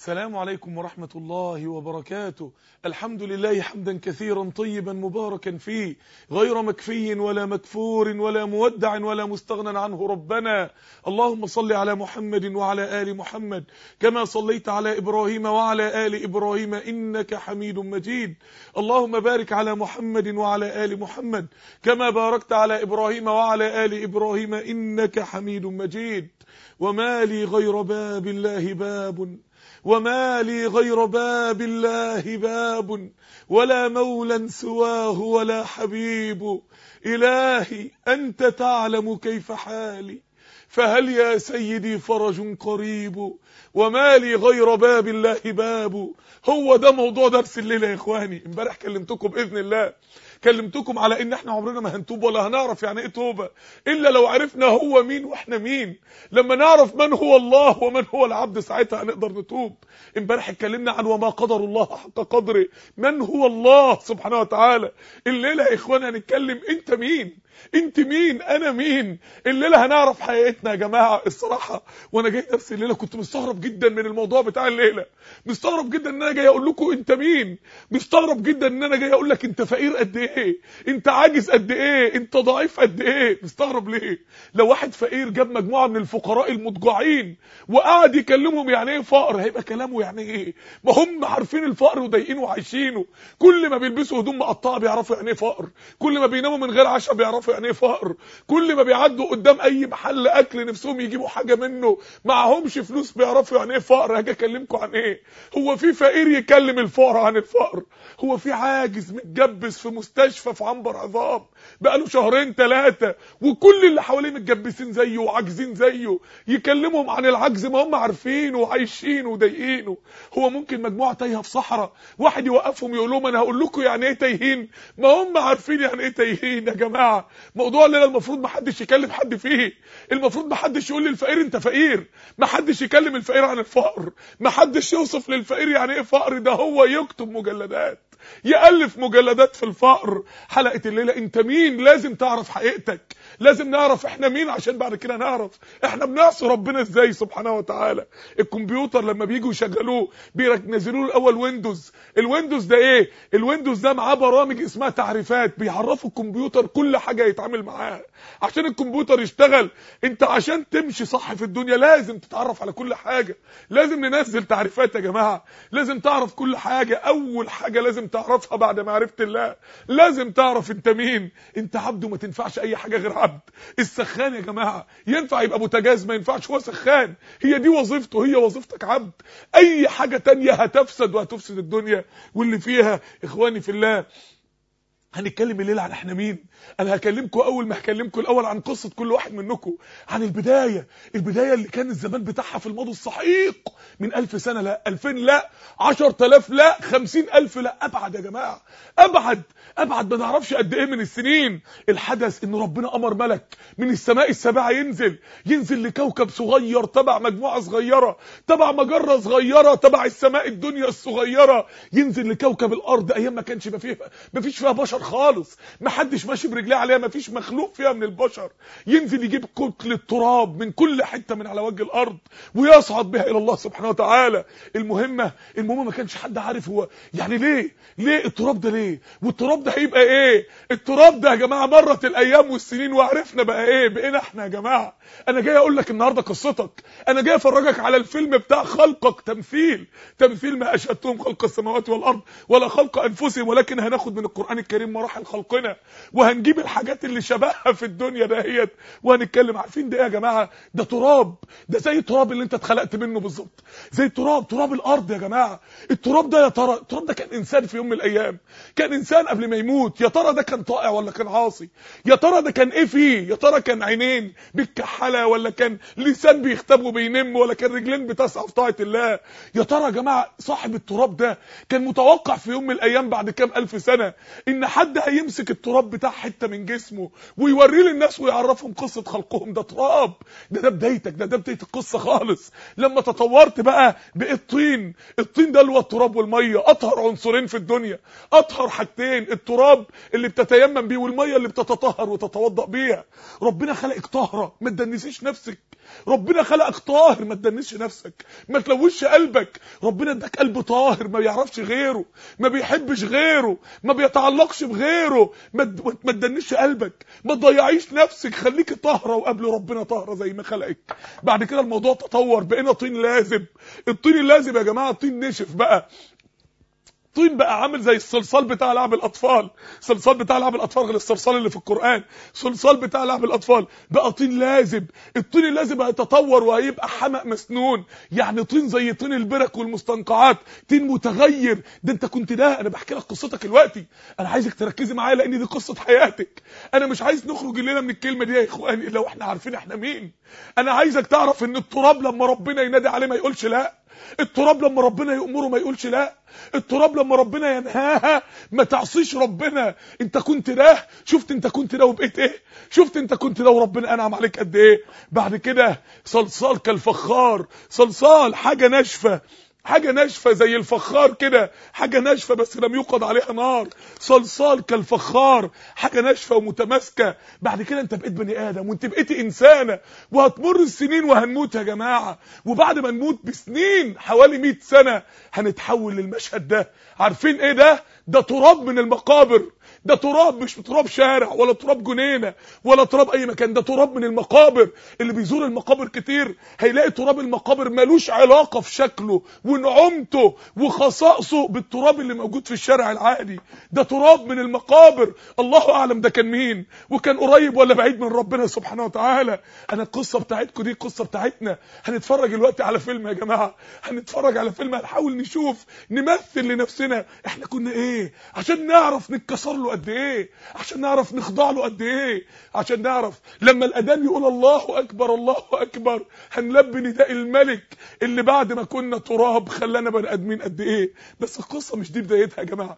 السلام عليكم ورحمة الله وبركاته الحمد لله حمدا كثيرا طيبا مباركا فيه غير مكفي ولا مكفور ولا مودع ولا مستغنى عنه ربنا اللهم صل على محمد وعلى آل محمد كما صليت على إبراهيم وعلى آل إبراهيم إنك حميد مجيد اللهم بارك على محمد وعلى آل محمد كما باركت على إبراهيم وعلى آل إبراهيم إنك حميد مجيد وما لي غير باب الله باب وما لي غير باب الله باب ولا مولى سواه ولا حبيب إلهي أنت تعلم كيف حالي فهل يا سيدي فرج قريب وما لي غير باب الله باب هو ده موضوع درس الليلة يا إخواني امبارح كلمتكم بإذن الله كلمتكم على ان احنا عمرنا ما هنتوب ولا هنعرف يعني ايه توبة الا لو عرفنا هو مين واحنا مين لما نعرف من هو الله ومن هو العبد ساعتها هنقدر نتوب امبارح اتكلمنا عن وما قدر الله حق قدره من هو الله سبحانه وتعالى الليلة يا اخوانا هنتكلم انت مين انت مين انا مين الليله هنعرف حقيقتنا يا جماعه الصراحه وانا جاي درس الليله كنت مستغرب جدا من الموضوع بتاع الليله مستغرب جدا ان انا جاي اقول لكم انت مين مستغرب جدا ان انا جاي اقول لك انت فقير قد ايه انت عاجز قد ايه انت ضعيف قد ايه مستغرب ليه لو واحد فقير جاب مجموعه من الفقراء المضجعين وقعد يكلمهم يعني ايه فقر هيبقى كلامه يعني ايه ما هم عارفين الفقر وضايقينه وعايشينه كل ما بيلبسوا هدوم مقطعه بيعرفوا يعني ايه فقر كل ما بيناموا من غير عشاء بيعرفوا يعني ايه فقر كل ما بيعدوا قدام اي محل اكل نفسهم يجيبوا حاجه منه معهمش فلوس بيعرفوا يعني ايه فقر هاجي اكلمكم عن ايه هو في فقير يكلم الفقر عن الفقر هو في عاجز متجبس في مستشفى في عنبر عظام بقاله شهرين ثلاثه وكل اللي حواليه متجبسين زيه وعاجزين زيه يكلمهم عن العجز ما هم عارفينه وعايشينه وضايقينه هو ممكن مجموعه تايهه في صحراء واحد يوقفهم يقول لهم انا هقول لكم يعني ايه تايهين ما هم عارفين يعني ايه تايهين يا جماعه موضوع الليله المفروض ما حدش يكلم حد فيه المفروض ما حدش يقول للفقير انت فقير ما حدش يكلم الفقير عن الفقر ما حدش يوصف للفقير يعني ايه فقر ده هو يكتب مجلدات يألف مجلدات في الفقر حلقة الليلة انت مين لازم تعرف حقيقتك لازم نعرف احنا مين عشان بعد كده نعرف احنا بنعصي ربنا ازاي سبحانه وتعالى الكمبيوتر لما بييجوا يشغلوه بينزلوا له الاول ويندوز الويندوز ده ايه الويندوز ده معاه برامج اسمها تعريفات بيعرفوا الكمبيوتر كل حاجة يتعامل معاها عشان الكمبيوتر يشتغل انت عشان تمشي صح في الدنيا لازم تتعرف على كل حاجة لازم ننزل تعريفات يا جماعة لازم تعرف كل حاجة اول حاجة لازم تعرفها بعد معرفة الله لازم تعرف انت مين انت عبد وما تنفعش اي حاجة غير عبد السخان يا جماعة ينفع يبقى بوتاجاز ما ينفعش هو سخان هي دي وظيفته هي وظيفتك عبد اي حاجة تانية هتفسد وهتفسد الدنيا واللي فيها اخواني في الله هنتكلم الليله عن احنا مين انا هكلمكم اول ما هكلمكم الاول عن قصه كل واحد منكم عن البدايه البدايه اللي كان الزمان بتاعها في الماضي السحيق من ألف سنه لا 2000 لا 10000 لا 50000 لا ابعد يا جماعه ابعد ابعد ما نعرفش قد ايه من السنين الحدث ان ربنا امر ملك من السماء السابعه ينزل ينزل لكوكب صغير تبع مجموعه صغيره تبع مجره صغيره تبع السماء الدنيا الصغيره ينزل لكوكب الارض ايام ما كانش ما فيها ما فيش فيها بشر خالص ما حدش ماشي برجليه عليها ما فيش مخلوق فيها من البشر ينزل يجيب كتل التراب من كل حته من على وجه الارض ويصعد بها الى الله سبحانه وتعالى المهمه المهم ما كانش حد عارف هو يعني ليه ليه التراب ده ليه والتراب ده هيبقى ايه التراب ده يا جماعه مرت الايام والسنين وعرفنا بقى ايه بقينا احنا يا جماعه انا جاي اقول لك النهارده قصتك انا جاي افرجك على الفيلم بتاع خلقك تمثيل تمثيل ما اشهدتهم خلق السماوات والارض ولا خلق انفسهم ولكن هناخد من القران الكريم مراحل خلقنا وهنجيب الحاجات اللي شبهها في الدنيا دهيت وهنتكلم عارفين ده ايه يا جماعه ده تراب ده زي التراب اللي انت اتخلقت منه بالظبط زي التراب تراب الارض يا جماعه التراب ده يا ترى التراب ده كان انسان في يوم من الايام كان انسان قبل ما يموت يا ترى ده كان طائع ولا كان عاصي يا ترى ده كان ايه فيه يا ترى كان عينين بالكحله ولا كان لسان بيختب وبينم ولا كان رجلين بتسعى في طاعه الله يا ترى يا جماعه صاحب التراب ده كان متوقع في يوم من الايام بعد كام الف سنه ان حد هيمسك التراب بتاع حته من جسمه ويوريه للناس ويعرفهم قصه خلقهم ده تراب ده ده بدايتك ده ده بدايه القصه خالص لما تطورت بقى بقيت طين الطين ده اللي هو التراب والميه اطهر عنصرين في الدنيا اطهر حاجتين التراب اللي بتتيمم بيه والميه اللي بتتطهر وتتوضا بيها ربنا خلقك طاهره ما تدنسيش نفسك ربنا خلقك طاهر ما تدنسش نفسك ما تلوثش قلبك ربنا اداك قلب طاهر ما بيعرفش غيره ما بيحبش غيره ما بيتعلقش بغيره ما تد- ما تدنسش قلبك ما تضيعيش نفسك خليكي طاهره وقبل ربنا طاهره زي ما خلقك بعد كده الموضوع تطور بقينا طين لازب الطين اللازب يا جماعه طين نشف بقى طين بقى عامل زي الصلصال بتاع لعب الاطفال الصلصال بتاع لعب الاطفال غير الصلصال اللي في القران صلصال بتاع لعب الاطفال بقى طين لازب الطين اللازب هيتطور وهيبقى حمأ مسنون يعني طين زي طين البرك والمستنقعات طين متغير ده انت كنت ده انا بحكي لك قصتك دلوقتي انا عايزك تركزي معايا لان دي قصه حياتك انا مش عايز نخرج الليله من الكلمه دي يا اخواني لو احنا عارفين احنا مين انا عايزك تعرف ان التراب لما ربنا ينادي عليه ما يقولش لا التراب لما ربنا يأمره ما يقولش لا التراب لما ربنا ينهاها ما تعصيش ربنا انت كنت ده شفت انت كنت ده وبقيت ايه شفت انت كنت ده وربنا انعم عليك قد ايه بعد كده صلصال كالفخار صلصال حاجه ناشفه حاجه ناشفه زي الفخار كده حاجه ناشفه بس لم يوقد عليها نار صلصال كالفخار حاجه ناشفه ومتماسكه بعد كده انت بقيت بني ادم وانت بقيتي انسانه وهتمر السنين وهنموت يا جماعه وبعد ما نموت بسنين حوالي 100 سنه هنتحول للمشهد ده عارفين ايه ده ده تراب من المقابر ده تراب مش تراب شارع ولا تراب جنينه ولا تراب اي مكان ده تراب من المقابر اللي بيزور المقابر كتير هيلاقي تراب المقابر ملوش علاقه في شكله ونعومته وخصائصه بالتراب اللي موجود في الشارع العادي ده تراب من المقابر الله اعلم ده كان مين وكان قريب ولا بعيد من ربنا سبحانه وتعالى انا القصه بتاعتكم دي القصه بتاعتنا هنتفرج دلوقتي على فيلم يا جماعه هنتفرج على فيلم هنحاول نشوف نمثل لنفسنا احنا كنا ايه عشان نعرف نتكسر له قد ايه عشان نعرف نخضع له قد ايه عشان نعرف لما الاذان يقول الله اكبر الله اكبر هنلبي نداء الملك اللي بعد ما كنا تراب خلانا بني ادمين قد ايه بس القصه مش دي بدايتها يا جماعه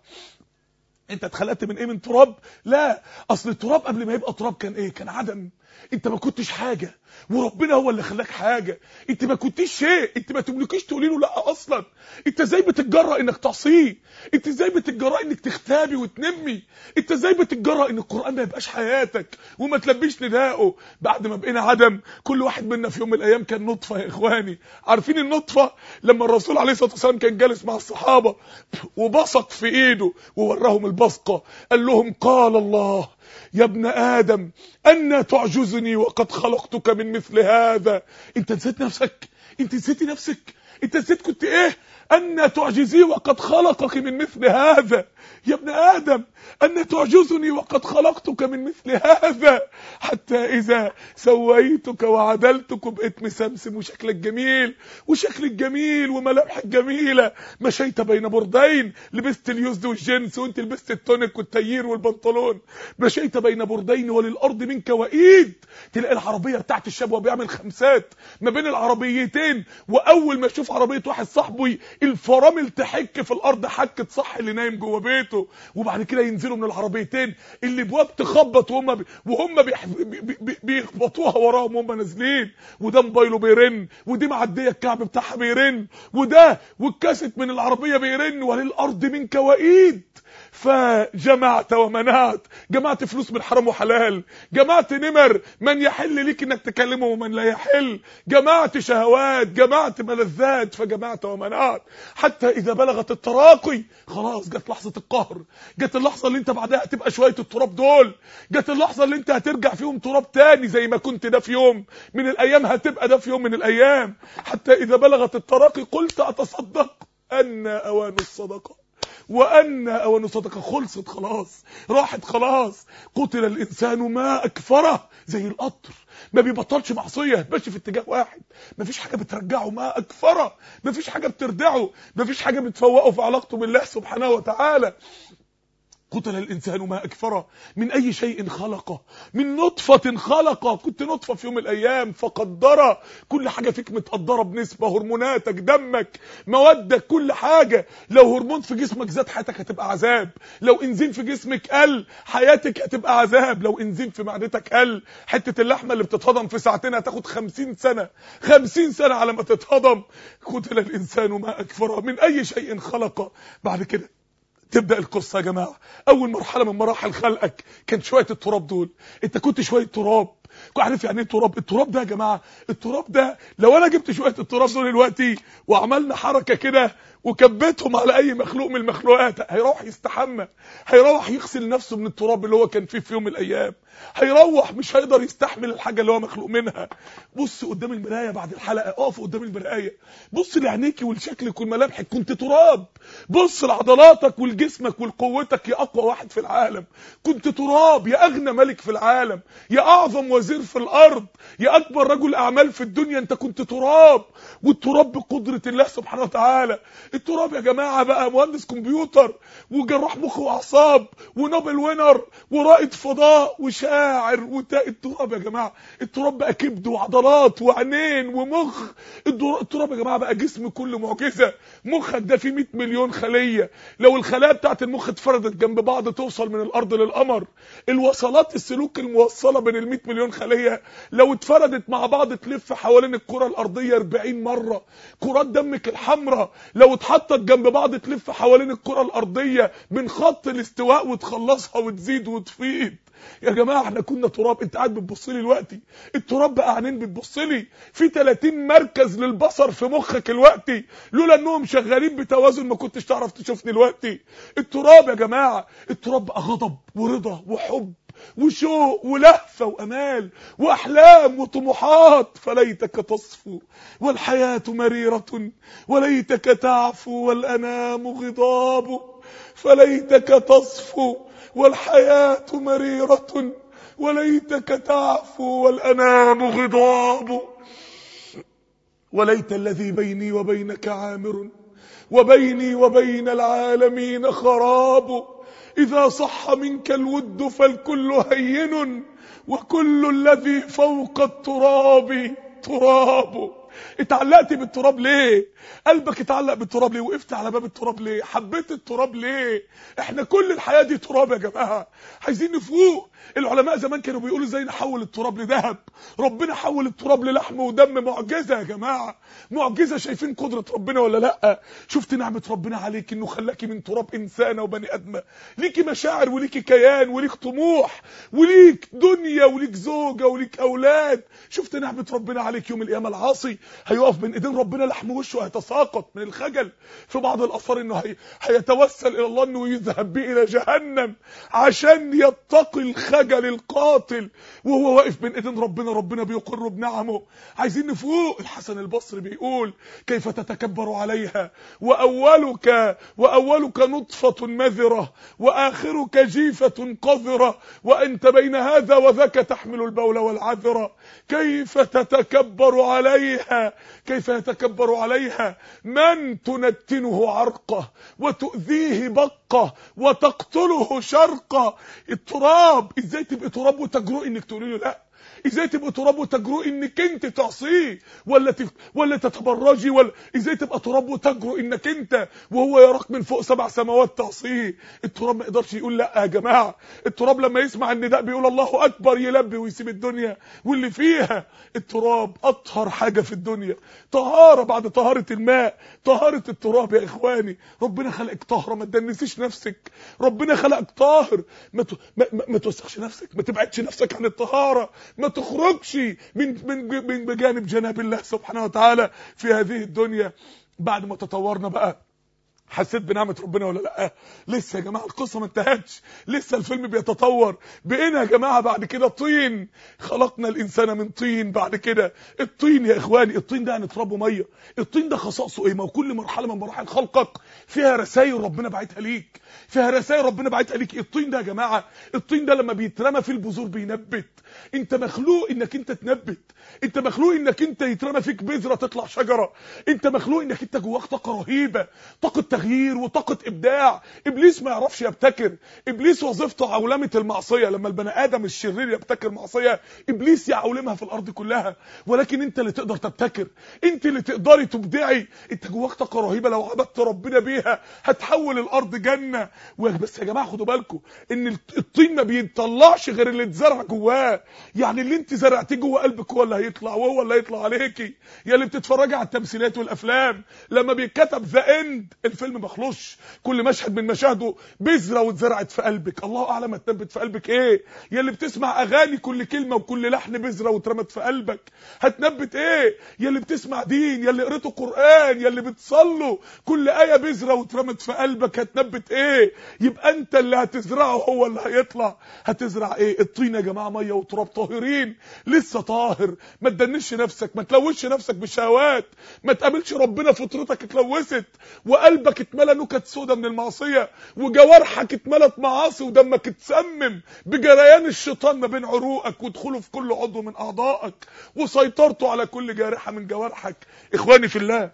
انت اتخلقت من ايه من تراب لا اصل التراب قبل ما يبقى تراب كان ايه كان عدم انت ما كنتش حاجه وربنا هو اللي خلاك حاجه انت ما كنتيش شيء انت ما تملكيش تقولي له لا اصلا انت ازاي بتتجرأ انك تعصيه انت ازاي بتتجرأ انك تختابي وتنمي انت ازاي بتتجرأ ان القران ما يبقاش حياتك وما تلبيش نداءه بعد ما بقينا عدم كل واحد منا في يوم من الايام كان نطفه يا اخواني عارفين النطفه لما الرسول عليه الصلاه والسلام كان جالس مع الصحابه وبصق في ايده ووراهم البصقه قال لهم قال الله يا ابن آدم أن تعجزني وقد خلقتك من مثل هذا أنت نسيت نفسك أنت نسيتي نفسك أنت نسيت كنت إيه أن تعجزي وقد خلقك من مثل هذا يا ابن آدم أن تعجزني وقد خلقتك من مثل هذا حتى إذا سويتك وعدلتك وبقيت مسمسم وشكلك جميل وشكلك جميل وملامحك جميلة مشيت بين بردين لبست اليوز والجنس وانت لبست التونيك والتيير والبنطلون مشيت بين بردين وللأرض منك وإيد تلاقي العربية بتاعت الشاب وهو بيعمل خمسات ما بين العربيتين وأول ما يشوف عربية واحد صاحبه الفرامل تحك في الأرض حكة صح اللي نايم جوه بيته وبعد كده ينزلوا من العربيتين اللي بواب تخبط وهم بي وهم بيح- بي- بي- بي- بيخبطوها وراهم وهم نازلين وده موبايله بيرن ودي معديه الكعب بتاعها بيرن وده والكاسيت من العربيه بيرن وللارض منك وايد فجمعت ومنعت جمعت فلوس من حرام وحلال جمعت نمر من يحل ليك انك تكلمه ومن لا يحل جمعت شهوات جمعت ملذات فجمعت ومنعت حتى اذا بلغت التراقي خلاص جت لحظه القهر جت اللحظه اللي انت بعدها هتبقى شويه التراب دول جت اللحظه اللي انت هترجع فيهم تراب تاني زي ما كنت ده في يوم من الايام هتبقى ده في يوم من الايام حتى اذا بلغت التراقي قلت اتصدق ان اوان الصدقه وأن أوان الصدقة خلصت خلاص راحت خلاص قتل الإنسان ما أكفره زي القطر ما بيبطلش معصية ماشي في اتجاه واحد ما فيش حاجة بترجعه ما أكفره ما فيش حاجة بتردعه ما فيش حاجة بتفوقه في علاقته بالله سبحانه وتعالى قتل الإنسان ما أكفره من أي شيء خلقه من نطفة خلقه كنت نطفة في يوم من الأيام فقدره كل حاجة فيك متقدرة بنسبة هرموناتك دمك موادك كل حاجة لو هرمون في جسمك زاد حياتك هتبقى عذاب لو انزيم في جسمك قل حياتك هتبقى عذاب لو انزيم في معدتك قل حتة اللحمة اللي بتتهضم في ساعتين هتاخد خمسين سنة خمسين سنة على ما تتهضم قتل الإنسان ما أكفره من أي شيء خلقه بعد كده تبدا القصه يا جماعه اول مرحله من مراحل خلقك كانت شويه التراب دول انت كنت شويه تراب عارف يعني ايه تراب التراب ده يا جماعه التراب ده لو انا جبت شويه التراب دول دلوقتي وعملنا حركه كده وكبتهم على اي مخلوق من المخلوقات هيروح يستحمى هيروح يغسل نفسه من التراب اللي هو كان فيه في يوم من الايام هيروح مش هيقدر يستحمل الحاجه اللي هو مخلوق منها بص قدام المرايه بعد الحلقه اقف قدام المرايه بص لعينيكي ولشكلك ولملامحك كنت تراب بص لعضلاتك ولجسمك ولقوتك يا اقوى واحد في العالم كنت تراب يا اغنى ملك في العالم يا اعظم وزير في الارض يا اكبر رجل اعمال في الدنيا انت كنت تراب والتراب بقدره الله سبحانه وتعالى التراب يا جماعه بقى مهندس كمبيوتر وجراح مخ واعصاب ونوبل وينر ورائد فضاء وشاعر وتا التراب يا جماعه التراب بقى كبد وعضلات وعينين ومخ التراب يا جماعه بقى جسم كله معجزه مخك ده فيه 100 مليون خليه لو الخلايا بتاعت المخ اتفردت جنب بعض توصل من الارض للقمر الوصلات السلوك الموصله بين ال 100 مليون خليه لو اتفردت مع بعض تلف حوالين الكره الارضيه 40 مره كرات دمك الحمراء لو اتحطت جنب بعض تلف حوالين الكره الارضيه من خط الاستواء وتخلصها وتزيد وتفيض يا جماعه احنا كنا تراب انت قاعد بتبص لي دلوقتي التراب بقى عينين بتبص لي في 30 مركز للبصر في مخك دلوقتي لولا انهم شغالين بتوازن ما كنتش تعرف تشوفني دلوقتي التراب يا جماعه التراب بقى غضب ورضا وحب وشوق ولهفة وأمال وأحلام وطموحات فليتك تصفو والحياة مريرة وليتك تعفو والأنام غضاب فليتك تصفو والحياة مريرة وليتك تعفو والأنام غضاب وليت الذي بيني وبينك عامر وبيني وبين العالمين خراب إذا صح منك الود فالكل هين وكل الذي فوق التراب تراب اتعلقت بالتراب ليه قلبك اتعلق بالتراب ليه وقفت على باب التراب ليه حبيت التراب ليه احنا كل الحياة دي تراب يا جماعة عايزين نفوق العلماء زمان كانوا بيقولوا ازاي نحول التراب لذهب ربنا حول التراب للحم ودم معجزة يا جماعة معجزة شايفين قدرة ربنا ولا لا شفت نعمة ربنا عليك انه خلاكي من تراب انسانة وبني ادمة ليكي مشاعر وليكي كيان وليك طموح وليك دنيا وليك زوجة وليك اولاد شفت نعمة ربنا عليك يوم القيامة العاصي هيقف بين ايدين ربنا لحم وشه هيتساقط من الخجل في بعض الاثار انه هي... هيتوسل الى الله انه يذهب به الى جهنم عشان يتقي الخجل القاتل وهو واقف بين ايدين ربنا ربنا بيقر بنعمه عايزين نفوق الحسن البصري بيقول كيف تتكبر عليها واولك واولك نطفه مذره واخرك جيفه قذره وانت بين هذا وذاك تحمل البول والعذره كيف تتكبر عليها كيف يتكبر عليها من تنتنه عرقه وتؤذيه بقه وتقتله شرقه التراب ازاي تبقى تراب وتجرؤ انك تقولي له لا ازاي تبقى تراب وتجرؤ انك انت تعصيه ولا تف... ولا تتبرجي ولا ازاي تبقى تراب وتجرؤ انك انت وهو يراك من فوق سبع سماوات تعصيه التراب ما يقدرش يقول لا يا جماعه التراب لما يسمع النداء بيقول الله اكبر يلبي ويسيب الدنيا واللي فيها التراب اطهر حاجه في الدنيا طهاره بعد طهاره الماء طهاره التراب يا اخواني ربنا خلقك طاهره ما تدنسيش نفسك ربنا خلقك طاهر ما ت... ما, ما, ما توسخش نفسك ما تبعدش نفسك عن الطهاره ما تخرجش من من من بجانب جناب الله سبحانه وتعالى في هذه الدنيا بعد ما تطورنا بقى حسيت بنعمة ربنا ولا لا لسه يا جماعة القصة ما انتهتش لسه الفيلم بيتطور بقينا يا جماعة بعد كده طين خلقنا الإنسان من طين بعد كده الطين يا إخواني الطين ده هنتربه مية الطين ده خصائصه إيه ما كل مرحلة من مراحل خلقك فيها رسائل ربنا بعتها ليك فيها رسائل ربنا بعتها ليك الطين ده يا جماعة الطين ده لما بيترمى في البذور بينبت انت مخلوق انك انت تنبت انت مخلوق انك انت يترمى فيك بذرة تطلع شجرة انت مخلوق انك انت جواك طاقة رهيبة طاقة تغيير وطاقة ابداع ابليس ما يعرفش يبتكر ابليس وظيفته عولمة المعصية لما البني ادم الشرير يبتكر معصية ابليس يعولمها في الارض كلها ولكن انت اللي تقدر تبتكر انت اللي تقدري تبدعي انت جواك طاقة رهيبة لو عبدت ربنا بيها هتحول الارض جنة بس يا جماعة خدوا بالكم ان الطين ما بيطلعش غير اللي اتزرع جواه يعني اللي انت زرعتيه جوه قلبك هو اللي هيطلع وهو اللي هيطلع عليكي يا اللي بتتفرجي على التمثيلات والافلام لما بيتكتب ذا اند الفيلم ما خلصش كل مشهد من مشاهده بذره واتزرعت في قلبك الله اعلم هتنبت في قلبك ايه يا اللي بتسمع اغاني كل كلمه وكل لحن بذره واترمت في قلبك هتنبت ايه يا اللي بتسمع دين يا اللي قريته قران يا اللي بتصلوا كل ايه بذره واترمت في قلبك هتنبت ايه يبقى انت اللي هتزرعه هو اللي هيطلع هتزرع ايه الطين يا جماعه ميه وتراب طاهرين لسه طاهر ما تدنش نفسك ما تلوثش نفسك بالشهوات ما تقابلش ربنا فطرتك اتلوثت وقلبك اتملى نكت سودا من المعصيه وجوارحك اتملت معاصي ودمك اتسمم بجريان الشيطان ما بين عروقك ودخوله في كل عضو من اعضائك وسيطرته على كل جارحه من جوارحك اخواني في الله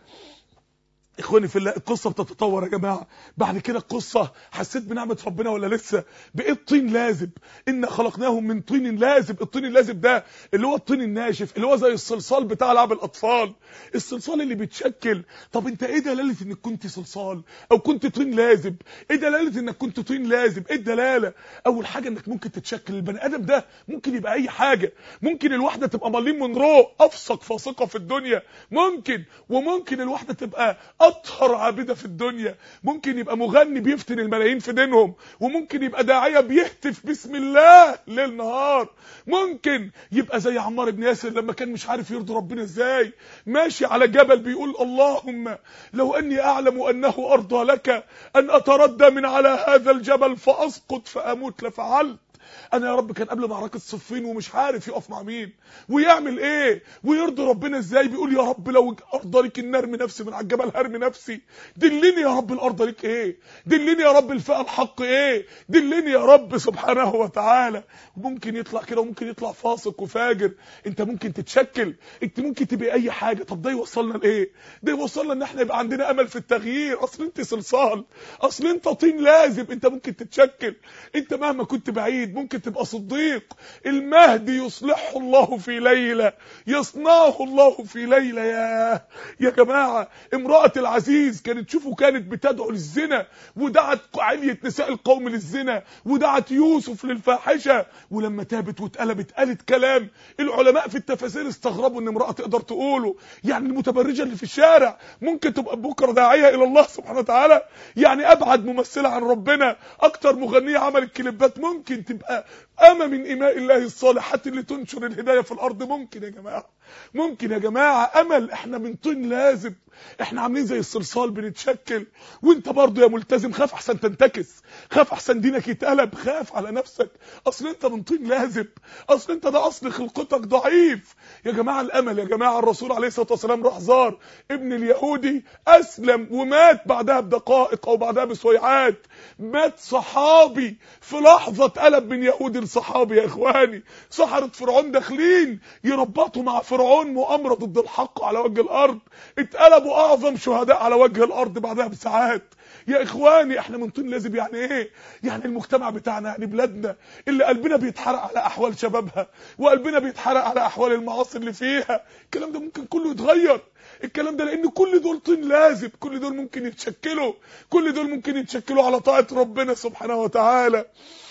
اخواني في الله القصه بتتطور يا جماعه بعد كده القصه حسيت بنعمه ربنا ولا لسه بقيت طين لازب ان خلقناهم من طين لازب الطين اللازب ده اللي هو الطين الناشف اللي هو زي الصلصال بتاع لعب الاطفال الصلصال اللي بيتشكل طب انت ايه دلاله انك كنت صلصال او كنت طين لازب ايه دلاله انك كنت طين لازب ايه الدلاله اول حاجه انك ممكن تتشكل البني ادم ده ممكن يبقى اي حاجه ممكن الواحده تبقى مارلين مونرو افسق فاسقه في الدنيا ممكن وممكن الواحده تبقى اطهر عابده في الدنيا ممكن يبقى مغني بيفتن الملايين في دينهم وممكن يبقى داعيه بيهتف بسم الله ليل نهار ممكن يبقى زي عمار بن ياسر لما كان مش عارف يرضي ربنا ازاي ماشي على جبل بيقول اللهم لو اني اعلم انه ارضى لك ان اتردى من على هذا الجبل فاسقط فاموت لفعلت انا يا رب كان قبل معركه صفين ومش عارف يقف مع مين ويعمل ايه ويرضي ربنا ازاي بيقول يا رب لو ارضى ليك ان ارمي نفسي من على الجبل هرمي نفسي دلني يا رب الارض ليك ايه دلني يا رب الفئه الحق ايه دلني يا رب سبحانه وتعالى ممكن يطلع كده وممكن يطلع فاسق وفاجر انت ممكن تتشكل انت ممكن تبقى اي حاجه طب ده يوصلنا لايه ده يوصلنا ان احنا يبقى عندنا امل في التغيير اصل انت صلصال اصل انت طين لازب انت ممكن تتشكل انت مهما كنت بعيد ممكن تبقى صديق المهدي يصلحه الله في ليلة يصنعه الله في ليلة يا يا جماعة امرأة العزيز كانت تشوفه كانت بتدعو للزنا ودعت علية نساء القوم للزنا ودعت يوسف للفاحشة ولما تابت واتقلبت قالت كلام العلماء في التفاسير استغربوا ان امرأة تقدر تقوله يعني المتبرجة اللي في الشارع ممكن تبقى بكرة داعية الى الله سبحانه وتعالى يعني ابعد ممثلة عن ربنا اكتر مغنية عملت كليبات ممكن تبقى أما من إماء الله الصالحات اللي تنشر الهداية في الأرض ممكن يا جماعة ممكن يا جماعة أمل إحنا من طين لازم إحنا عاملين زي الصلصال بنتشكل وإنت برضو يا ملتزم خاف أحسن تنتكس خاف أحسن دينك يتقلب خاف على نفسك أصل أنت من طين لازم أصل أنت ده أصل خلقتك ضعيف يا جماعة الأمل يا جماعة الرسول عليه الصلاة والسلام راح زار ابن اليهودي أسلم ومات بعدها بدقائق أو بعدها بسويعات مات صحابي في لحظة اتقلب من يهودي لصحابي يا إخواني سحرة فرعون داخلين يربطوا مع فرعون مؤامرة ضد الحق على وجه الأرض اتقلبوا أعظم شهداء على وجه الأرض بعدها بساعات يا اخواني احنا من طين لازم يعني ايه يعني المجتمع بتاعنا يعني بلادنا اللي قلبنا بيتحرق على احوال شبابها وقلبنا بيتحرق على احوال المعاصي اللي فيها الكلام ده ممكن كله يتغير الكلام ده لان كل دول طين لازم كل دول ممكن يتشكلوا كل دول ممكن يتشكلوا على طاعه ربنا سبحانه وتعالى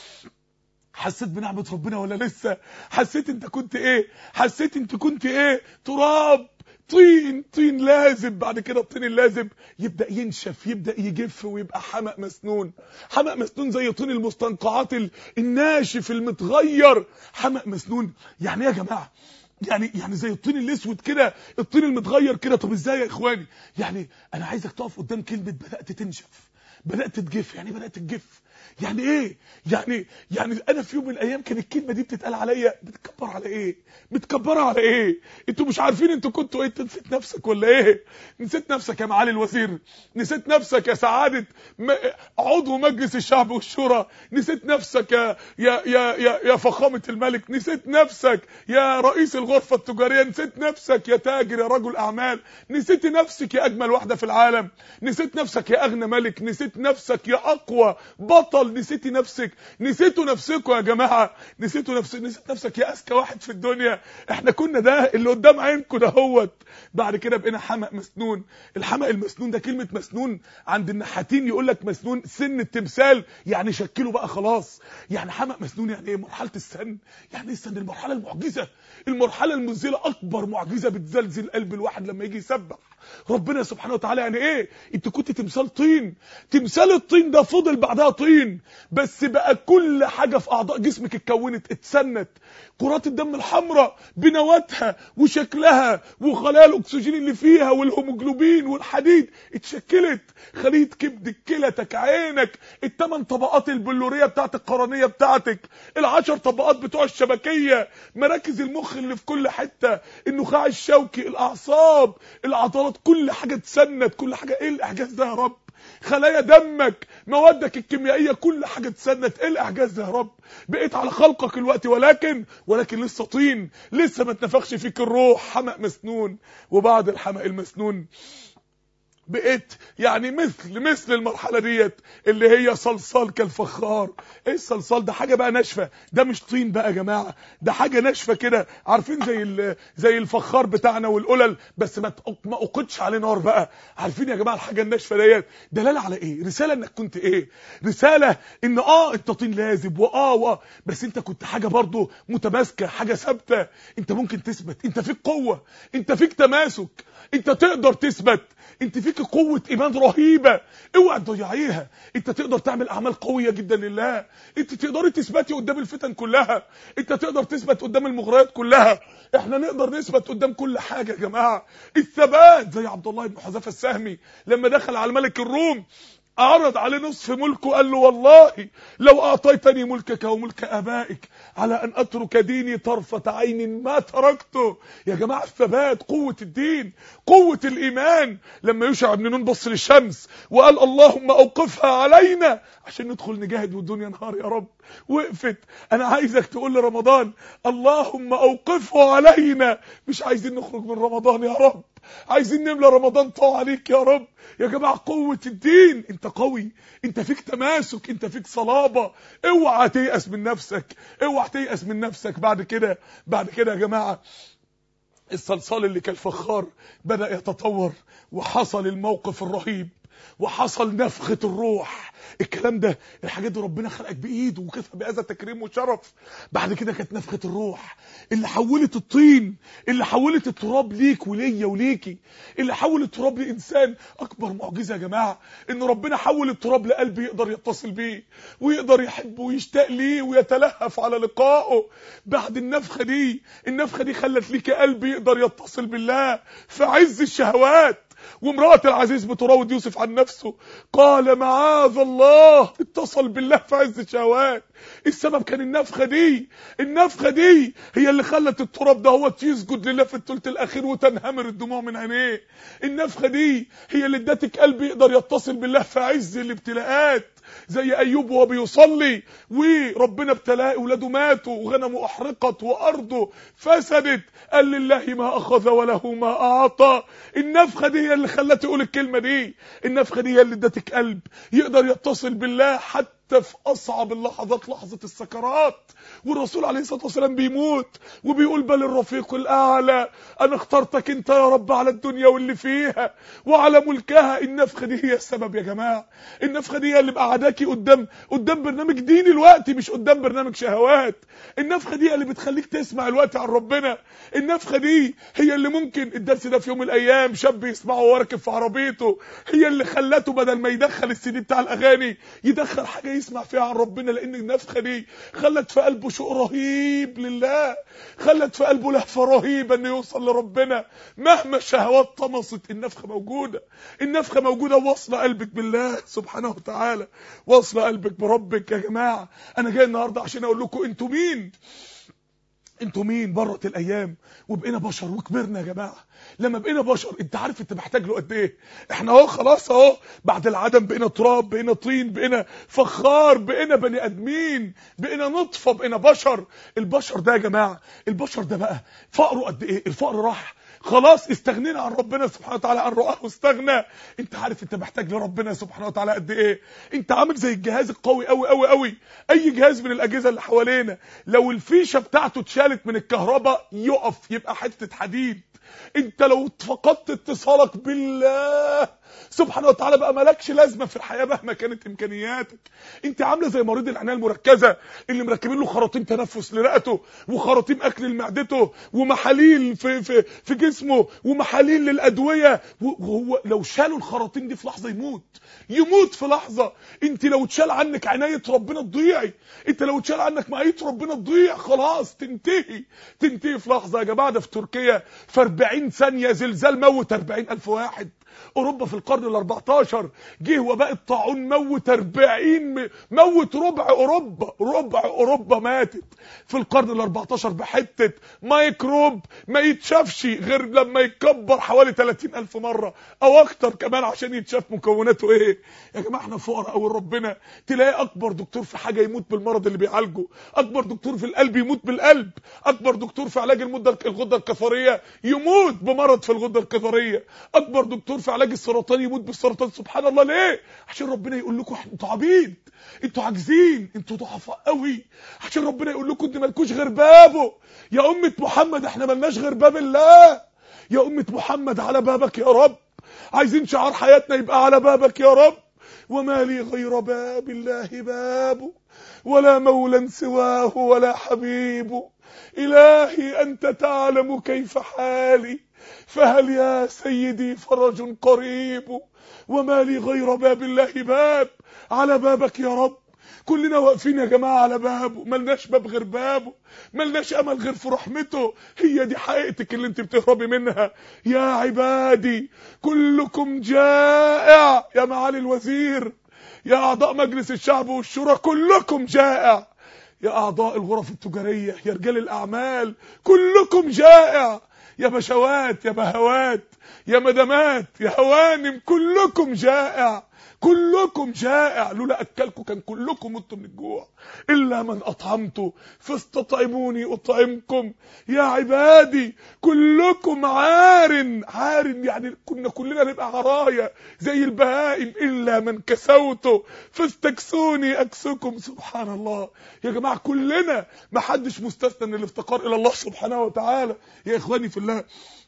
حسيت بنعمه ربنا ولا لسه حسيت انت كنت ايه حسيت انت كنت ايه تراب طين طين لازب بعد كده الطين اللازب يبدا ينشف يبدا يجف ويبقى حمأ مسنون حمأ مسنون زي طين المستنقعات الناشف المتغير حمأ مسنون يعني ايه يا جماعه يعني يعني زي الطين الاسود كده الطين المتغير كده طب ازاي يا اخواني يعني انا عايزك تقف قدام كلمه بدات تنشف بدات تجف يعني بدات تجف يعني ايه يعني يعني انا في يوم من الايام كان الكلمه دي بتتقال عليا بتكبر على ايه بتكبرها على ايه انتوا مش عارفين انتوا كنتوا ايه انت نسيت نفسك ولا ايه نسيت نفسك يا معالي الوزير نسيت نفسك يا سعاده م... عضو مجلس الشعب والشورى نسيت نفسك يا يا يا يا, يا فخامه الملك نسيت نفسك يا رئيس الغرفه التجاريه نسيت نفسك يا تاجر يا رجل اعمال نسيت نفسك يا اجمل واحده في العالم نسيت نفسك يا اغنى ملك نسيت نفسك يا اقوى بطل بطل نسيتي نفسك نسيتوا نفسكم يا جماعه نسيتوا نفس نسيت نفسك يا اذكى واحد في الدنيا احنا كنا ده اللي قدام عينكم دهوت بعد كده بقينا حمق مسنون الحمق المسنون ده كلمه مسنون عند النحاتين يقول لك مسنون سن التمثال يعني شكله بقى خلاص يعني حمق مسنون يعني ايه مرحله السن يعني ايه السن المرحله المعجزه المرحله المذهله اكبر معجزه بتزلزل قلب الواحد لما يجي يسبح ربنا سبحانه وتعالى يعني ايه انت كنت تمثال طين تمثال الطين ده فضل بعدها طين بس بقى كل حاجه في اعضاء جسمك اتكونت اتسنت كرات الدم الحمراء بنواتها وشكلها وخلايا الاكسجين اللي فيها والهيموجلوبين والحديد اتشكلت خليه كبدك كلتك عينك الثمان طبقات البلوريه بتاعت القرنيه بتاعتك العشر طبقات بتوع الشبكيه مراكز المخ اللي في كل حته النخاع الشوكي الاعصاب العضلات كل حاجه اتسنت كل حاجه ايه الاعجاز ده يا رب خلايا دمك موادك الكيميائيه كل حاجه اتسنت ايه الاعجاز ده يا رب بقيت على خلقك الوقت ولكن ولكن لسه طين لسه ما اتنفخش فيك الروح حمق مسنون وبعد الحمق المسنون بقيت يعني مثل مثل المرحله ديت اللي هي صلصال كالفخار ايه الصلصال ده حاجه بقى ناشفه ده مش طين بقى يا جماعه ده حاجه ناشفه كده عارفين زي زي الفخار بتاعنا والقلل بس ما ما اوقدش عليه نار بقى عارفين يا جماعه الحاجه الناشفه ديت دلاله على ايه رساله انك كنت ايه رساله ان اه انت طين لازب واه واه بس انت كنت حاجه برضه متماسكه حاجه ثابته انت ممكن تثبت انت فيك قوه انت فيك تماسك انت تقدر تثبت انت فيك قوة ايمان رهيبة اوعى تضيعيها انت تقدر تعمل اعمال قوية جدا لله انت تقدري تثبتي قدام الفتن كلها انت تقدر تثبت قدام المغريات كلها احنا نقدر نثبت قدام كل حاجة يا جماعة الثبات زي عبد الله بن حذافة السهمي لما دخل على ملك الروم عرض عليه نصف ملكه قال له والله لو اعطيتني ملكك وملك ابائك على ان اترك ديني طرفة عين ما تركته يا جماعة الثبات قوة الدين قوة الايمان لما يوشع بن نون بص للشمس وقال اللهم اوقفها علينا عشان ندخل نجاهد والدنيا نهار يا رب وقفت انا عايزك تقول لرمضان اللهم اوقفه علينا مش عايزين نخرج من رمضان يا رب عايزين نملى رمضان طاعه عليك يا رب يا جماعه قوه الدين انت قوي انت فيك تماسك انت فيك صلابه اوعى تيأس من نفسك اوعى تيأس من نفسك بعد كده بعد كده يا جماعه الصلصال اللي كالفخار بدأ يتطور وحصل الموقف الرهيب وحصل نفخة الروح الكلام ده الحاجات دي ربنا خلقك بايده وكفى بهذا تكريم وشرف بعد كده كانت نفخة الروح اللي حولت الطين اللي حولت التراب ليك وليا وليكي اللي حول التراب لانسان اكبر معجزه يا جماعه ان ربنا حول التراب لقلب يقدر يتصل بيه ويقدر يحبه ويشتاق ليه ويتلهف على لقائه بعد النفخه دي النفخه دي خلت ليك قلب يقدر يتصل بالله في عز الشهوات وامرأة العزيز بتراود يوسف عن نفسه قال معاذ الله اتصل بالله في عز الشهوات السبب كان النفخة دي النفخة دي هي اللي خلت التراب ده هو يسجد لله في الثلث الاخير وتنهمر الدموع من عينيه النفخة دي هي اللي ادتك قلب يقدر يتصل بالله في عز الابتلاءات زي ايوب وهو بيصلي وربنا ابتلاه اولاده ماتوا وغنمه احرقت وارضه فسدت قال لله ما اخذ وله ما اعطى النفخه دي هي اللي خلته يقول الكلمه دي النفخه دي هي اللي ادتك قلب يقدر يتصل بالله حتى في اصعب اللحظات لحظه السكرات والرسول عليه الصلاه والسلام بيموت وبيقول بل الرفيق الاعلى انا اخترتك انت يا رب على الدنيا واللي فيها وعلى ملكها النفخه دي هي السبب يا جماعه النفخه دي هي اللي مقعداكي قدام قدام برنامج ديني الوقت مش قدام برنامج شهوات النفخه دي هي اللي بتخليك تسمع الوقت عن ربنا النفخه دي هي اللي ممكن الدرس ده في يوم من الايام شاب يسمعه وهو راكب في عربيته هي اللي خلته بدل ما يدخل السي دي بتاع الاغاني يدخل حاجه يسمع فيها عن ربنا لان النفخه دي خلت في قلبه شوق رهيب لله خلت في قلبه لهفه رهيبه انه يوصل لربنا مهما الشهوات طمست النفخه موجوده النفخه موجوده واصله قلبك بالله سبحانه وتعالى واصله قلبك بربك يا جماعه انا جاي النهارده عشان اقول لكم انتوا مين انتوا مين مرت الايام وبقينا بشر وكبرنا يا جماعه لما بقينا بشر انت عارف انت محتاج له قد ايه احنا اهو خلاص اهو بعد العدم بقينا تراب بقينا طين بقينا فخار بقينا بني ادمين بقينا نطفه بقينا بشر البشر ده يا جماعه البشر ده بقى فقره قد ايه الفقر راح خلاص استغنينا عن ربنا سبحانه وتعالى عن رؤاه استغنى انت عارف انت محتاج لربنا سبحانه وتعالى قد ايه انت عامل زي الجهاز القوي قوي قوي قوي اي جهاز من الاجهزه اللي حوالينا لو الفيشه بتاعته اتشالت من الكهرباء يقف يبقى حته حديد انت لو فقدت اتصالك بالله سبحانه وتعالى بقى مالكش لازمه في الحياه مهما كانت امكانياتك انت عامله زي مريض العنايه المركزه اللي مركبين له خراطيم تنفس لرئته وخراطيم اكل لمعدته ومحاليل في في في جسمه ومحاليل للادويه وهو لو شالوا الخراطيم دي في لحظه يموت يموت في لحظه انت لو اتشال عنك عنايه ربنا تضيعي انت لو اتشال عنك معيه ربنا تضيع خلاص تنتهي تنتهي في لحظه يا جماعه ده في تركيا في 40 ثانيه زلزال موت 40000 واحد اوروبا في القرن ال 14 جه وباء الطاعون موت 40 موت ربع اوروبا ربع اوروبا ماتت في القرن ال 14 بحته ميكروب ما يتشافش غير لما يتكبر حوالي 30000 مره او اكتر كمان عشان يتشاف مكوناته ايه يا جماعه احنا فقراء قوي ربنا تلاقي اكبر دكتور في حاجه يموت بالمرض اللي بيعالجه اكبر دكتور في القلب يموت بالقلب اكبر دكتور في علاج المده الغده الكظريه يموت بمرض في الغده الكظريه اكبر دكتور في علاج السرطان يموت بالسرطان سبحان الله ليه عشان ربنا يقول لكم انتوا عبيد انتوا عاجزين انتوا ضعفاء قوي عشان ربنا يقول لكم انتوا مالكوش غير بابه يا امه محمد احنا ملناش غير باب الله يا امه محمد على بابك يا رب عايزين شعار حياتنا يبقى على بابك يا رب وما لي غير باب الله باب ولا مولى سواه ولا حبيب إلهي أنت تعلم كيف حالي فهل يا سيدي فرج قريب وما لي غير باب الله باب على بابك يا رب كلنا واقفين يا جماعة على بابه ملناش باب غير بابه ملناش امل غير في رحمته هي دي حقيقتك اللي انت بتهربي منها يا عبادي كلكم جائع يا معالي الوزير يا اعضاء مجلس الشعب والشورى كلكم جائع يا اعضاء الغرف التجارية يا رجال الاعمال كلكم جائع يا بشوات يا بهوات يا مدامات يا هوانم كلكم جائع كلكم جائع لولا اكلكم كان كلكم متوا من الجوع الا من اطعمته فاستطعموني اطعمكم يا عبادي كلكم عار عار يعني كنا كلنا نبقى عرايا زي البهائم الا من كسوته فاستكسوني اكسكم سبحان الله يا جماعه كلنا ما حدش مستثنى من الافتقار الى الله سبحانه وتعالى يا اخواني في الله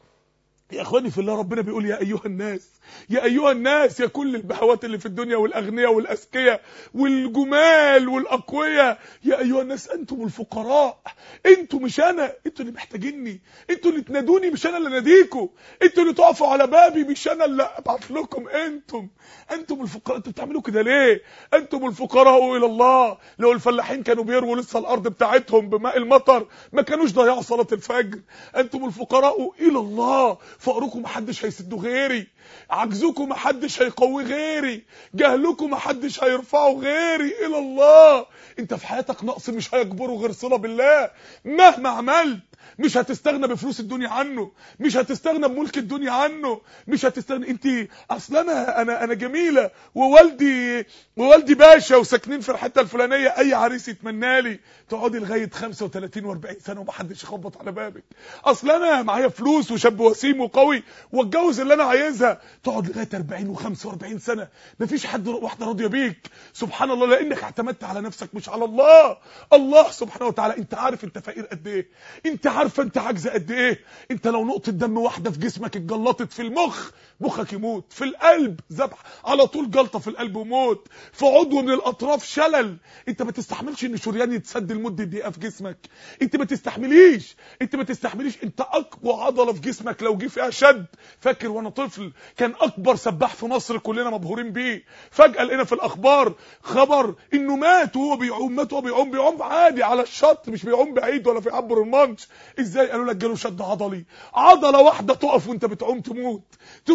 يا اخواني في الله ربنا بيقول يا ايها الناس يا ايها الناس يا كل البهوات اللي في الدنيا والاغنياء والاذكياء والجمال والاقوياء يا ايها الناس انتم الفقراء انتم مش انا انتوا اللي محتاجيني انتوا اللي تنادوني مش انا اللي ناديكم انتوا اللي تقفوا على بابي مش انا اللي ابعت لكم انتم انتم الفقراء انتوا بتعملوا كده ليه انتم الفقراء الى الله لو الفلاحين كانوا بيروا لسه الارض بتاعتهم بماء المطر ما كانوش ضيعوا صلاه الفجر انتم الفقراء الى الله فقركم محدش هيسده غيري عجزكم محدش هيقوي غيري جهلكم محدش هيرفعه غيري الى الله انت في حياتك نقص مش هيجبره غير صله بالله مهما عملت مش هتستغنى بفلوس الدنيا عنه مش هتستغنى بملك الدنيا عنه مش هتستغنى انت اصل انا انا انا جميله ووالدي ووالدي باشا وساكنين في الحته الفلانيه اي عريس يتمنى لي تقعدي لغايه 35 و40 سنه ومحدش يخبط على بابك اصل انا معايا فلوس وشاب وسيم وقوي واتجوز اللي انا عايزها تقعد لغايه 40 و45 سنه مفيش حد واحده راضيه بيك سبحان الله لانك اعتمدت على نفسك مش على الله الله سبحانه وتعالى انت عارف انت فقير قد ايه انت عارفه انت عاجزه قد ايه انت لو نقطه دم واحده في جسمك اتجلطت في المخ مخك يموت في القلب ذبح على طول جلطه في القلب وموت في عضو من الاطراف شلل انت ما تستحملش ان شريان يتسد لمده دقيقه في جسمك انت ما تستحمليش انت ما تستحمليش انت اقوى عضله في جسمك لو جه فيها شد فاكر وانا طفل كان اكبر سباح في مصر كلنا مبهورين بيه فجاه لقينا في الاخبار خبر انه مات وهو بيعوم مات وهو بيعوم بيعوم عادي على الشط مش بيعوم بعيد ولا في عبر المانش ازاي قالوا لك جاله شد عضلي عضله واحده تقف وانت بتعوم تموت تموت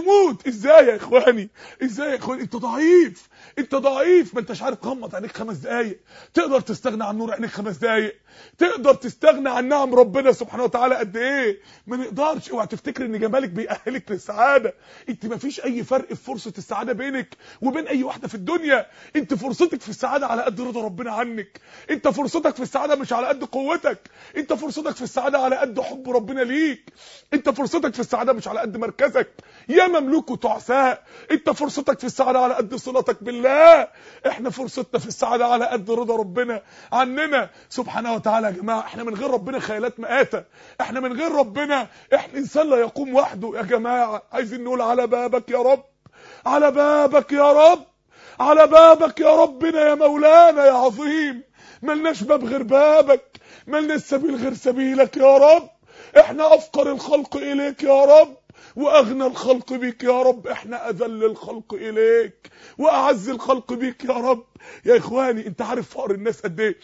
تموت ازاي يا اخواني ازاي يا اخواني انت ضعيف انت ضعيف ما انتش عارف غمض عينيك خمس دقايق تقدر تستغنى عن نور عينيك خمس دقايق تقدر تستغنى عن نعم ربنا سبحانه وتعالى قد ايه ما نقدرش اوعى تفتكر ان جمالك بيأهلك للسعاده انت ما فيش اي فرق في فرصه السعاده بينك وبين اي واحده في الدنيا انت فرصتك في السعاده على قد رضا ربنا عنك انت فرصتك في السعاده مش على قد قوتك انت فرصتك في السعاده على قد حب ربنا ليك انت فرصتك في السعاده مش على قد مركزك يا مملوك وتعساء انت فرصتك في السعاده على قد صلتك بالله احنا فرصتنا في السعاده على قد رضا ربنا عننا سبحانه وتعالى يا جماعه احنا من غير ربنا خيالات مآتة احنا من غير ربنا احنا انسان لا يقوم وحده يا جماعه عايزين نقول على بابك يا رب على بابك يا رب على بابك يا ربنا يا مولانا يا عظيم ملناش باب غير بابك ملناش سبيل غير سبيلك يا رب احنا افقر الخلق اليك يا رب واغنى الخلق بك يا رب احنا اذل الخلق اليك واعز الخلق بك يا رب يا اخواني انت عارف فقر الناس قد ايه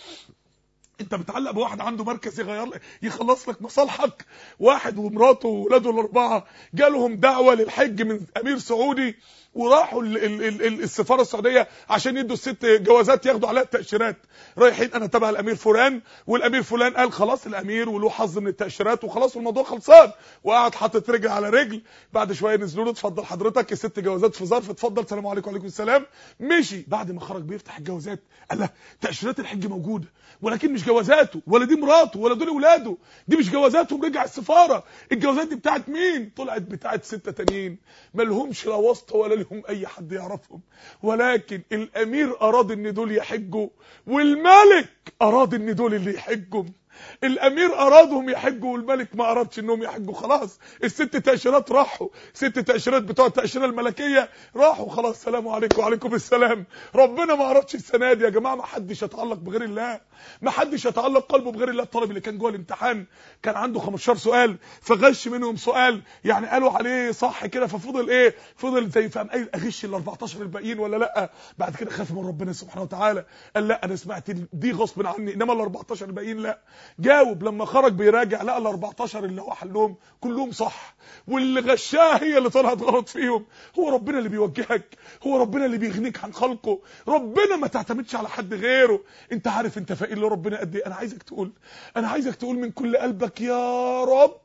انت متعلق بواحد عنده مركز يغير لك يخلص لك مصالحك واحد ومراته واولاده الاربعه جالهم دعوه للحج من امير سعودي وراحوا ال ال ال ال السفاره السعوديه عشان يدوا الست جوازات ياخدوا عليها التاشيرات رايحين انا تبع الامير فلان والامير فلان قال خلاص الامير وله حظ من التاشيرات وخلاص الموضوع خلصان وقعد حاطط رجل على رجل بعد شويه نزلوا له اتفضل حضرتك الست جوازات في ظرف اتفضل السلام عليكم وعليكم السلام مشي بعد ما خرج بيفتح الجوازات قال له تاشيرات الحج موجوده ولكن مش جوازاته ولا دي مراته ولا دول اولاده دي مش جوازاتهم رجع السفاره الجوازات دي بتاعت مين طلعت بتاعت سته تانيين مالهمش لا واسطه ولا لهم اي حد يعرفهم ولكن الامير اراد ان دول يحجوا والملك اراد ان دول اللي يحجوا الامير ارادهم يحجوا والملك ما ارادش انهم يحجوا خلاص الست تاشيرات راحوا ست تاشيرات بتوع التاشيره الملكيه راحوا خلاص السلام عليكم وعليكم السلام ربنا ما ارادش السنه دي يا جماعه ما حدش يتعلق بغير الله ما حدش يتعلق قلبه بغير الله الطالب اللي كان جوه الامتحان كان عنده 15 سؤال فغش منهم سؤال يعني قالوا عليه صح كده ففضل ايه فضل زي فاهم ايه اغش ال 14 الباقيين ولا لا بعد كده خاف من ربنا سبحانه وتعالى قال لا انا سمعت دي غصب عني انما ال 14 الباقيين لا جاوب لما خرج بيراجع لقى ال 14 اللي هو حلهم كلهم صح واللي غشاه هي اللي طلعت غلط فيهم هو ربنا اللي بيوجهك هو ربنا اللي بيغنيك عن خلقه ربنا ما تعتمدش على حد غيره انت عارف انت فقير لربنا قد ايه انا عايزك تقول انا عايزك تقول من كل قلبك يا رب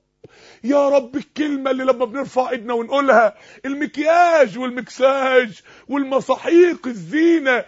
يا رب الكلمة اللي لما بنرفع ايدنا ونقولها المكياج والمكساج والمصاحيق الزينة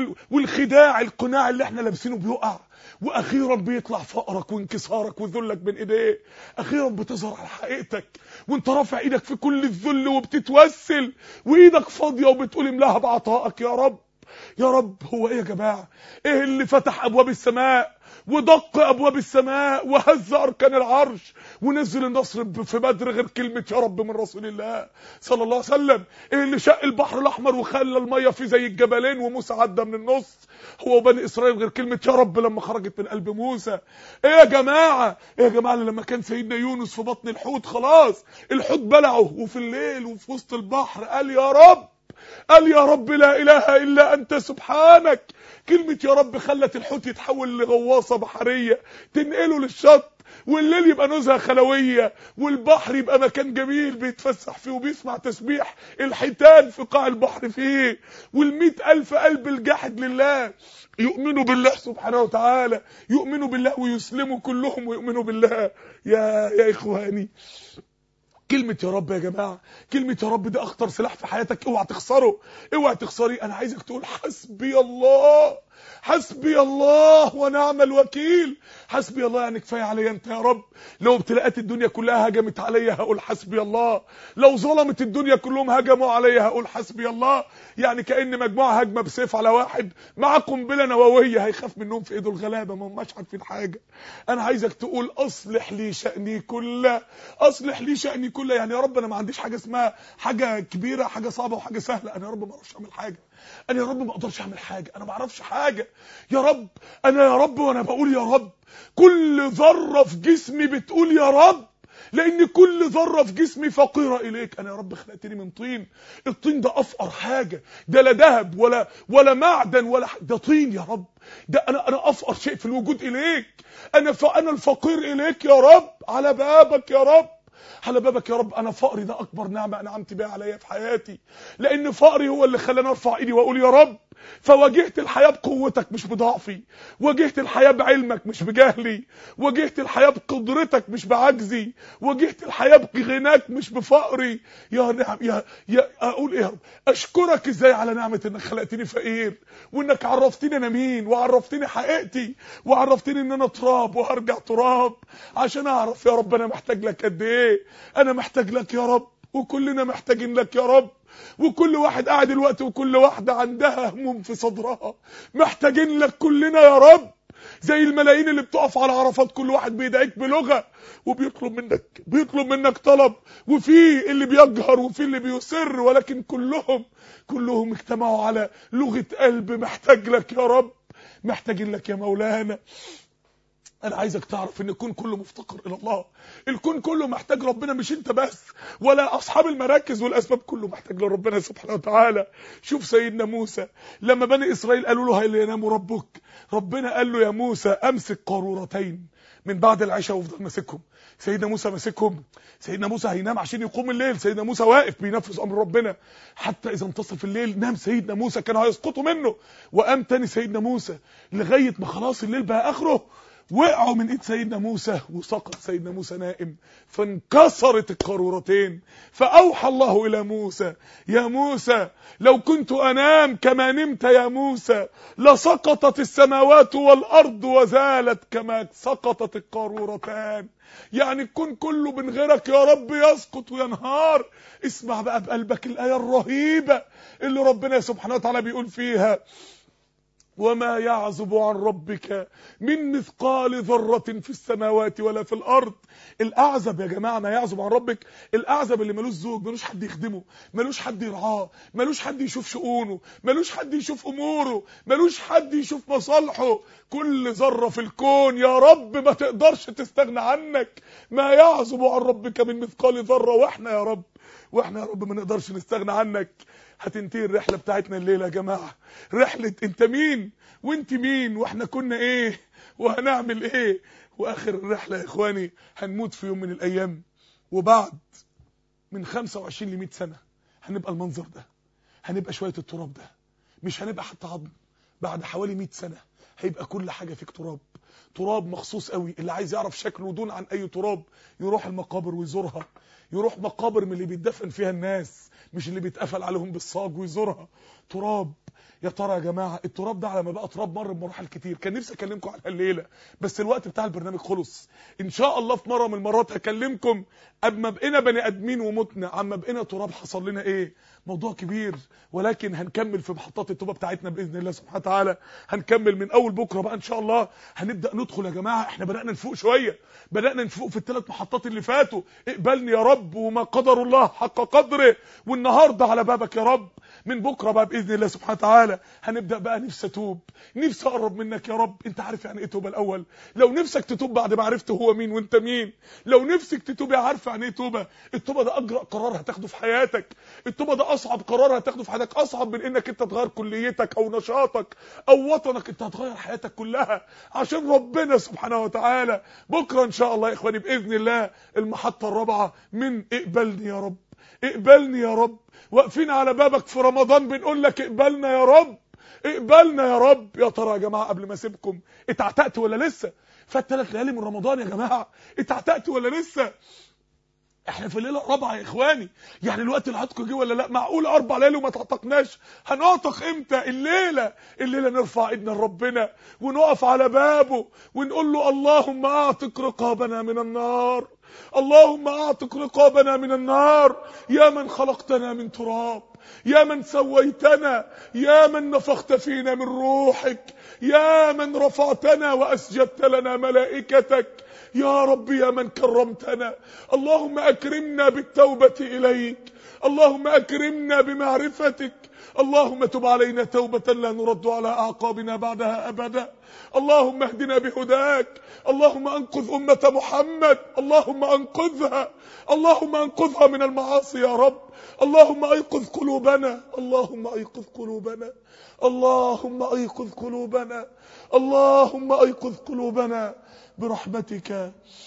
والخداع القناع اللي احنا لابسينه بيقع واخيرا بيطلع فقرك وانكسارك وذلك بين ايديه اخيرا بتظهر على حقيقتك وانت رافع ايدك في كل الذل وبتتوسل وايدك فاضيه وبتقول املاها بعطائك يا رب يا رب هو ايه يا جماعه ايه اللي فتح ابواب السماء ودق ابواب السماء وهز اركان العرش ونزل النصر في بدر غير كلمه يا رب من رسول الله صلى الله عليه وسلم ايه اللي شق البحر الاحمر وخلى الميه فيه زي الجبلين وموسى عدى من النص هو بني اسرائيل غير كلمه يا رب لما خرجت من قلب موسى ايه يا جماعه ايه يا جماعه لما كان سيدنا يونس في بطن الحوت خلاص الحوت بلعه وفي الليل وفي وسط البحر قال يا رب قال يا رب لا اله الا انت سبحانك كلمة يا رب خلت الحوت يتحول لغواصة بحرية تنقله للشط والليل يبقى نزهة خلوية والبحر يبقى مكان جميل بيتفسح فيه وبيسمع تسبيح الحيتان في قاع البحر فيه والمئة ألف قلب الجاحد لله يؤمنوا بالله سبحانه وتعالى يؤمنوا بالله ويسلموا كلهم ويؤمنوا بالله يا يا إخواني كلمة يا رب يا جماعة كلمة يا رب ده أخطر سلاح في حياتك اوعى تخسره اوعى تخسري أنا عايزك تقول حسبي الله حسبي الله ونعم الوكيل حسبي الله يعني كفايه عليا انت يا رب لو ابتلاءات الدنيا كلها هجمت عليا هقول حسبي الله لو ظلمت الدنيا كلهم هجموا عليا هقول حسبي الله يعني كأن مجموعه هجمه بسيف على واحد مع قنبله نوويه هيخاف منهم في ايده الغلابه ما هماش عارفين حاجه انا عايزك تقول اصلح لي شأني كله اصلح لي شأني كله يعني يا رب انا ما عنديش حاجه اسمها حاجه كبيره حاجه صعبه وحاجه سهله انا يا رب ما اعرفش اعمل حاجه انا يا رب ما اقدرش اعمل حاجه انا ما اعرفش حاجه يا رب انا يا رب وانا بقول يا رب كل ذره في جسمي بتقول يا رب لان كل ذره في جسمي فقيره اليك انا يا رب خلقتني من طين الطين ده افقر حاجه ده لا ذهب ولا ولا معدن ولا ده طين يا رب ده انا انا افقر شيء في الوجود اليك انا فانا الفقير اليك يا رب على بابك يا رب على بابك يا رب انا فقري ده اكبر نعمه انعمت بيها عليا في حياتي لان فقري هو اللي خلاني ارفع ايدي واقول يا رب فواجهت الحياه بقوتك مش بضعفي واجهت الحياه بعلمك مش بجهلي واجهت الحياه بقدرتك مش بعجزي واجهت الحياه بغناك مش بفقري يا نعم يا يا اقول ايه يا رب اشكرك ازاي على نعمه انك خلقتني فقير وانك عرفتني انا مين وعرفتني حقيقتي وعرفتني ان انا تراب وهرجع تراب عشان اعرف يا رب انا محتاج لك قد ايه انا محتاج لك يا رب وكلنا محتاجين لك يا رب وكل واحد قاعد الوقت وكل واحدة عندها هموم في صدرها محتاجين لك كلنا يا رب زي الملايين اللي بتقف على عرفات كل واحد بيدعيك بلغة وبيطلب منك بيطلب منك طلب وفي اللي بيجهر وفي اللي بيسر ولكن كلهم كلهم اجتمعوا على لغة قلب محتاج لك يا رب محتاجين لك يا مولانا انا عايزك تعرف ان الكون كله مفتقر الى الله الكون كله محتاج ربنا مش انت بس ولا اصحاب المراكز والاسباب كله محتاج لربنا سبحانه وتعالى شوف سيدنا موسى لما بني اسرائيل قالوا له هل ينام ربك ربنا قال له يا موسى امسك قارورتين من بعد العشاء وافضل ماسكهم سيدنا موسى ماسكهم سيدنا موسى هينام عشان يقوم الليل سيدنا موسى واقف بينفذ امر ربنا حتى اذا انتصف الليل نام سيدنا موسى كانوا هيسقطوا منه وقام تاني سيدنا موسى لغايه ما خلاص الليل بقى اخره وقعوا من ايد سيدنا موسى وسقط سيدنا موسى نائم فانكسرت القارورتين فاوحى الله الى موسى يا موسى لو كنت انام كما نمت يا موسى لسقطت السماوات والارض وزالت كما سقطت القارورتان يعني الكون كله من غيرك يا رب يسقط وينهار اسمع بقى بقلبك الايه الرهيبه اللي ربنا سبحانه وتعالى بيقول فيها وما يعزب عن ربك من مثقال ذرة في السماوات ولا في الأرض الأعزب يا جماعة ما يعزب عن ربك الأعزب اللي ملوش زوج ملوش حد يخدمه ملوش حد يرعاه ملوش حد يشوف شؤونه ملوش حد يشوف أموره ملوش حد يشوف مصالحه كل ذرة في الكون يا رب ما تقدرش تستغنى عنك ما يعزب عن ربك من مثقال ذرة واحنا يا رب واحنا يا رب ما نقدرش نستغنى عنك هتنتهي الرحلة بتاعتنا الليلة يا جماعة رحلة انت مين وانت مين واحنا كنا ايه وهنعمل ايه واخر الرحلة يا اخواني هنموت في يوم من الايام وبعد من 25 ل 100 سنة هنبقى المنظر ده هنبقى شوية التراب ده مش هنبقى حتى عظم بعد حوالي 100 سنة هيبقى كل حاجة فيك تراب تراب مخصوص قوي اللي عايز يعرف شكله دون عن اي تراب يروح المقابر ويزورها يروح مقابر من اللي بيتدفن فيها الناس مش اللي بيتقفل عليهم بالصاج ويزورها تراب يا ترى يا جماعه التراب ده على ما بقى تراب مر بمراحل كتير كان نفسي اكلمكم عنها الليله بس الوقت بتاع البرنامج خلص ان شاء الله في مره من المرات هكلمكم اما بقينا بني ادمين ومتنا عما بقينا تراب حصل لنا ايه موضوع كبير ولكن هنكمل في محطات التوبه بتاعتنا باذن الله سبحانه وتعالى هنكمل من اول بكره بقى ان شاء الله هنبدا ندخل يا جماعه احنا بدانا نفوق شويه بدانا نفوق في الثلاث محطات اللي فاتوا اقبلني يا رب وما قدر الله حق قدره والنهارده على بابك يا رب من بكره بقى باذن الله سبحانه وتعالى هنبدا بقى نفسي اتوب نفسي اقرب منك يا رب انت عارف يعني ايه توبه الاول لو نفسك تتوب بعد ما عرفت هو مين وانت مين لو نفسك تتوب يا عارف يعني ايه توبه التوبه ده اجرأ قرار هتاخده في حياتك التوبه ده اصعب قرار هتاخده في حياتك اصعب من انك انت تغير كليتك او نشاطك او وطنك انت هتغير حياتك كلها عشان ربنا سبحانه وتعالى بكره ان شاء الله يا اخواني باذن الله المحطه الرابعه من اقبلني يا رب اقبلني يا رب واقفين على بابك في رمضان بنقول لك اقبلنا يا رب اقبلنا يا رب يا ترى يا جماعه قبل ما اسيبكم اتعتقت ولا لسه فات ثلاث ليالي من رمضان يا جماعه اتعتقت ولا لسه احنا في الليله الرابعه يا اخواني يعني الوقت اللي هتكون جه ولا لا معقول اربع ليالي وما تعتقناش هنعتق امتى الليله الليله نرفع ايدنا لربنا ونقف على بابه ونقول له اللهم اعتق رقابنا من النار اللهم اعتق رقابنا من النار يا من خلقتنا من تراب يا من سويتنا يا من نفخت فينا من روحك يا من رفعتنا واسجدت لنا ملائكتك يا رب يا من كرمتنا اللهم اكرمنا بالتوبه اليك اللهم اكرمنا بمعرفتك اللهم تب علينا توبة لا نرد على أعقابنا بعدها أبدا اللهم اهدنا بهداك اللهم أنقذ أمة محمد اللهم أنقذها اللهم أنقذها من المعاصي يا رب اللهم أيقظ قلوبنا اللهم أيقظ قلوبنا اللهم أيقظ قلوبنا اللهم أيقظ قلوبنا برحمتك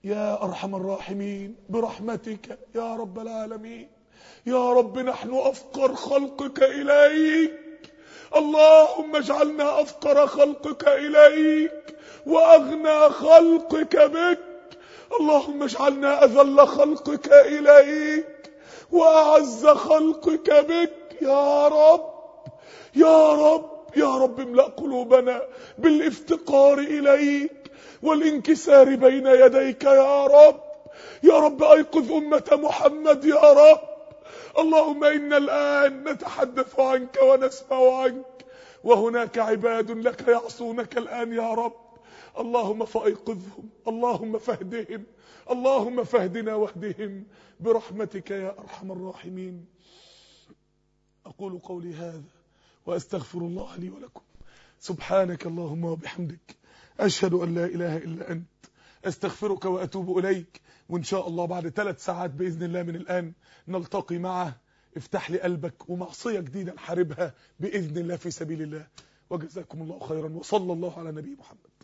يا أرحم الراحمين برحمتك يا رب العالمين يا رب نحن أفقر خلقك إليك اللهم اجعلنا أفقر خلقك إليك وأغنى خلقك بك اللهم اجعلنا أذل خلقك إليك وأعز خلقك بك يا رب يا رب يا رب املأ قلوبنا بالافتقار إليك والانكسار بين يديك يا رب يا رب أيقظ أمة محمد يا رب اللهم إنا الآن نتحدث عنك ونسمع عنك وهناك عباد لك يعصونك الآن يا رب اللهم فأيقظهم اللهم فاهدهم اللهم فاهدنا واهدهم برحمتك يا أرحم الراحمين أقول قولي هذا وأستغفر الله لي ولكم سبحانك اللهم وبحمدك أشهد أن لا إله إلا أنت أستغفرك وأتوب إليك وإن شاء الله بعد ثلاث ساعات بإذن الله من الآن نلتقي معه افتح لي قلبك ومعصية جديدة نحاربها بإذن الله في سبيل الله وجزاكم الله خيرا وصلى الله على نبي محمد